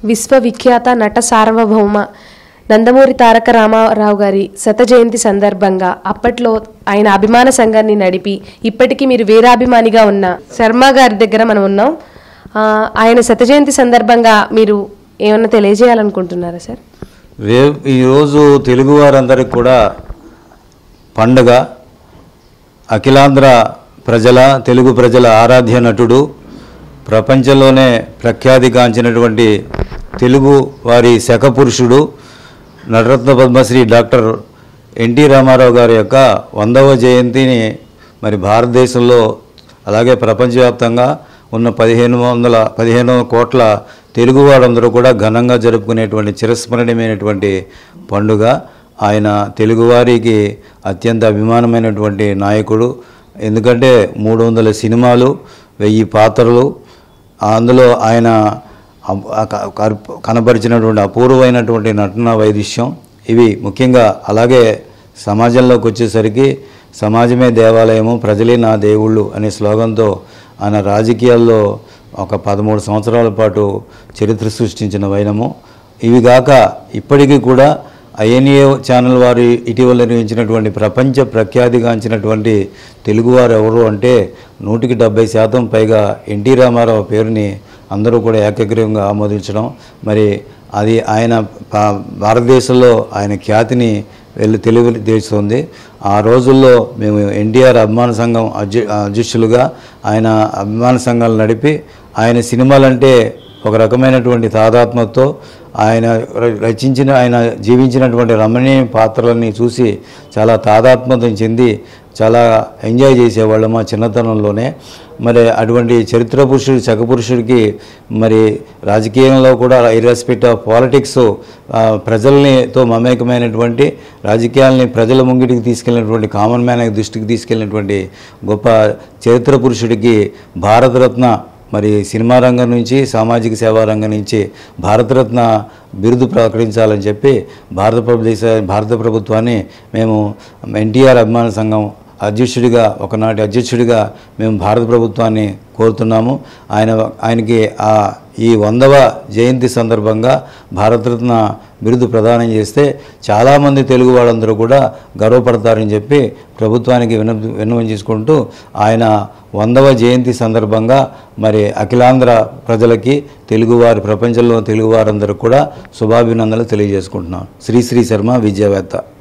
విశ్వవిఖ్యాత నట సార్వభౌమ నందమూరి తారక రామారావు గారి శత జయంతి సందర్భంగా అప్పట్లో ఆయన అభిమాన సంఘాన్ని నడిపి ఇప్పటికీ మీరు వీరాభిమానిగా ఉన్న శర్మ గారి దగ్గర మనం ఉన్నాం ఆ, ఆయన శత జయంతి సందర్భంగా మీరు ఏమన్నా తెలియజేయాలనుకుంటున్నారా సార్ రే ఈరోజు తెలుగు వారందరికి కూడా పండుగ అఖిలాంధ్ర ప్రజల తెలుగు ప్రజల ఆరాధ్య నటుడు ప్రపంచంలోనే ప్రఖ్యాతిగాంచినటువంటి తెలుగు వారి శకపురుషుడు నటరత్న పద్మశ్రీ డాక్టర్ ఎన్టీ రామారావు గారి యొక్క వందవ జయంతిని మరి భారతదేశంలో అలాగే ప్రపంచవ్యాప్తంగా ఉన్న పదిహేను వందల పదిహేను కోట్ల తెలుగు వారందరూ కూడా ఘనంగా జరుపుకునేటువంటి చిరస్మరణీయమైనటువంటి పండుగ ఆయన తెలుగువారికి అత్యంత అభిమానమైనటువంటి నాయకుడు ఎందుకంటే మూడు వందల సినిమాలు వెయ్యి పాత్రలు అందులో ఆయన అప్- ఆ క- కర్- కనబరిచినటువంటి అపూర్వమైనటువంటి నటన వైదుష్యం ఇవి ముఖ్యంగా అలాగే సమాజంలోకి వచ్చేసరికి సమాజమే దేవాలయము ప్రజలే నా దేవుళ్ళు అనే స్లోగన్తో ఆయన రాజకీయాల్లో ఒక పదమూడు సంవత్సరాల పాటు చరిత్ర సృష్టించిన వైనము ఇవి గాక ఇప్పటికీ కూడా ఐఎన్ఏ ఛానల్ వారు ఇటీవల నిర్వహించినటువంటి ప్రపంచ ప్రఖ్యాతిగాంచినటువంటి తెలుగువారు ఎవరు అంటే నూటికి డెబ్బై శాతం పైగా ఎన్టీ రామారావు పేరుని అందరూ కూడా ఏకగ్రీవంగా ఆమోదించడం మరి అది ఆయన పా- భారతదేశంలో ఆయన ఖ్యాతిని వెళ్ళి తెలియజేస్తుంది ఆ రోజుల్లో మేము ఎన్టీఆర్ అభిమాన సంఘం అధ్య అధ్యక్షులుగా ఆయన అభిమాన సంఘాలు నడిపి ఆయన సినిమాలంటే ఒక రకమైనటువంటి తాదాత్మతో ఆయన ర- రచించిన ఆయన జీవించినటువంటి రమణీయ పాత్రలని చూసి చాలా తాదాత్మ్యం చెంది చాలా ఎంజాయ్ చేసేవాళ్ళం మా చిన్నతనంలోనే మరి అటువంటి చరిత్ర పురుషుడు చకపురుషుడికి మరి రాజకీయంలో కూడా ఇర్రెస్పెక్ట్ ఆఫ్ పాలిటిక్స్ ప్రజల్నితో మమేకమైనటువంటి రాజకీయాల్ని ప్రజల ముంగిటికి తీసుకెళ్ళినటువంటి కామన్ మ్యాన్ దృష్టికి తీసుకెళ్ళినటువంటి గొప్ప చరిత్ర పురుషుడికి భారతరత్న మరి సినిమా రంగం నుంచి సామాజిక సేవా రంగం నుంచి భారతరత్న బిరుదు ప్రకటించాలని చెప్పి భారత ప్రదేశ భారత ప్రభుత్వాన్ని మేము ఎన్టీఆర్ అభిమాన సంఘం అధ్యక్షుడిగా ఒకనాటి అధ్యక్షుడిగా మేము భారత ప్రభుత్వాన్ని కోరుతున్నాము ఆయన ఆయనకి ఆ ఈ వందవ జయంతి సందర్భంగా భారతరత్న బిరుదు ప్రదానం చేస్తే చాలామంది తెలుగు వాళ్ళందరూ కూడా గర్వపడతారని చెప్పి ప్రభుత్వానికి విన విన్నవం చేసుకుంటూ ఆయన వందవ జయంతి సందర్భంగా మరి అఖిలాంధ్ర ప్రజలకి తెలుగువారి ప్రపంచంలో తెలుగువారందరూ కూడా శుభాభినందనలు తెలియజేసుకుంటున్నాం శ్రీశ్రీ శర్మ విద్యావేత్త